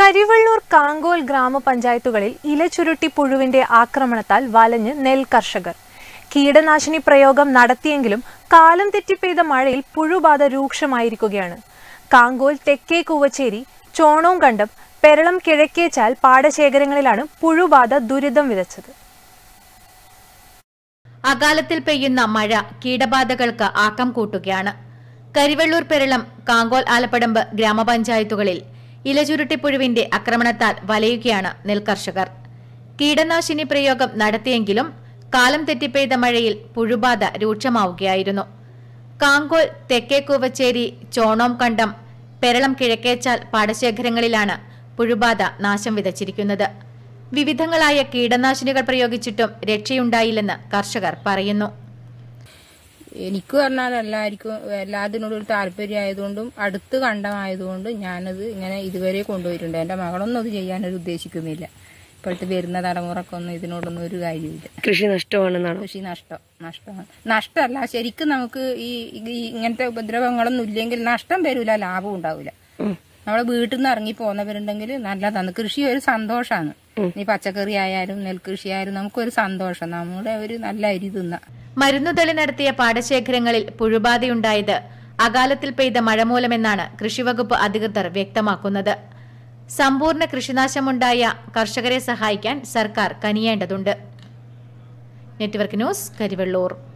കരിവള്ളൂർ കാങ്കോൽ ഗ്രാമപഞ്ചായത്തുകളിൽ ഇലചുരുട്ടി പുഴുവിന്റെ ആക്രമണത്താൽ വലഞ്ഞ് നെൽ കർഷകർ കീടനാശിനി പ്രയോഗം നടത്തിയെങ്കിലും കാലം തെറ്റി പെയ്ത മഴയിൽ പുഴുബാധ രൂക്ഷമായിരിക്കുകയാണ് കാങ്കോൽ തെക്കേ കൂവച്ചേരി ചോണോങ്കണ്ടം പെരളം കിഴക്കേച്ചാൽ പാടശേഖരങ്ങളിലാണ് പുഴുബാധ ദുരിതം വിതച്ചത് അകാലത്തിൽ പെയ്യുന്ന മഴ കീടബാധകൾക്ക് ആക്കം കൂട്ടുകയാണ് കരിവെള്ളൂർ പെരളം കാങ്കോൽ ആലപ്പടമ്പ് ഗ്രാമപഞ്ചായത്തുകളിൽ ഇലചുരുട്ടിപ്പുഴുവിന്റെ ആക്രമണത്താൽ വലയുകയാണ് നെൽകർഷകർ കീടനാശിനി പ്രയോഗം നടത്തിയെങ്കിലും കാലം തെറ്റിപ്പെയ്ത മഴയിൽ പുഴുബാധ രൂക്ഷമാവുകയായിരുന്നു കാങ്കോൽ തെക്കേ കൂവച്ചേരി ചോണോം കണ്ടം പെരളം കിഴക്കേച്ചാൽ പാടശേഖരങ്ങളിലാണ് പുഴുബാധ നാശം വിതച്ചിരിക്കുന്നത് വിവിധങ്ങളായ കീടനാശിനികൾ പ്രയോഗിച്ചിട്ടും രക്ഷയുണ്ടായില്ലെന്ന് കർഷകർ പറയുന്നു എനിക്ക് പറഞ്ഞാൽ എല്ലാവർക്കും എല്ലാത്തിനോടും ഒരു താല്പര്യം ആയതുകൊണ്ടും അടുത്ത് കണ്ടമായതുകൊണ്ടും ഞാനത് ഇങ്ങനെ ഇതുവരെ കൊണ്ടുപോയിട്ടുണ്ട് എൻ്റെ മകളൊന്നും അത് ചെയ്യാനൊരു ഉദ്ദേശിക്കുന്നില്ല ഇപ്പോഴത്തെ വരുന്ന തലമുറക്കൊന്നും ഇതിനോടൊന്നും ഒരു കാര്യമില്ല കൃഷി നഷ്ടമാണെന്നാണ് കൃഷി നഷ്ടം നഷ്ടമാണ് നഷ്ടമല്ല ശരിക്കും നമുക്ക് ഈ ഈ ഇങ്ങനത്തെ ഉപദ്രവങ്ങളൊന്നും ഇല്ലെങ്കിൽ നഷ്ടം വരില്ല ലാഭം ഉണ്ടാവില്ല നമ്മളെ വീട്ടിൽ നിന്ന് ഇറങ്ങി പോകുന്നവരുണ്ടെങ്കിൽ നല്ലതാണ് കൃഷി ഒരു സന്തോഷമാണ് ഈ പച്ചക്കറി ആയാലും നെൽകൃഷി ആയാലും നമുക്കൊരു സന്തോഷം നമ്മുടെ ഒരു നല്ല അരി തിന്നാം മരുന്നുതളി നടത്തിയ പാടശേഖരങ്ങളിൽ പുഴുബാധയുണ്ടായത് അകാലത്തിൽ പെയ്ത മഴ മൂലമെന്നാണ് കൃഷിവകുപ്പ് അധികൃതർ വ്യക്തമാക്കുന്നത് സമ്പൂർണ്ണ കൃഷിനാശമുണ്ടായ കർഷകരെ സഹായിക്കാൻ സർക്കാർ കനിയേണ്ടതുണ്ട് നെറ്റ്വർക്ക് ന്യൂസ് കരിവെള്ളൂർ